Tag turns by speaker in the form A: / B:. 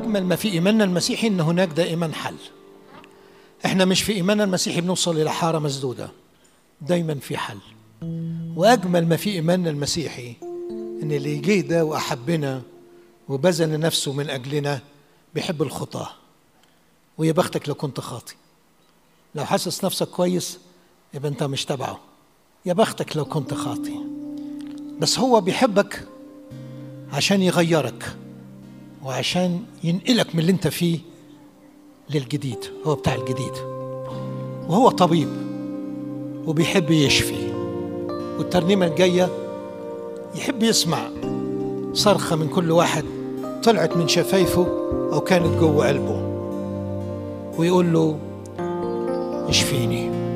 A: واجمل ما في ايماننا المسيحي ان هناك دائما حل احنا مش في ايماننا المسيحي بنوصل الى حاره مسدوده دايما في حل واجمل ما في ايماننا المسيحي ان اللي جه ده واحبنا وبذل نفسه من اجلنا بيحب الخطاه ويا بختك لو كنت خاطي لو حاسس نفسك كويس يبقى انت مش تبعه يا بختك لو كنت خاطي بس هو بيحبك عشان يغيرك وعشان ينقلك من اللي انت فيه للجديد هو بتاع الجديد وهو طبيب وبيحب يشفي والترنيمة الجاية يحب يسمع صرخة من كل واحد طلعت من شفايفه أو كانت جوه قلبه ويقول له اشفيني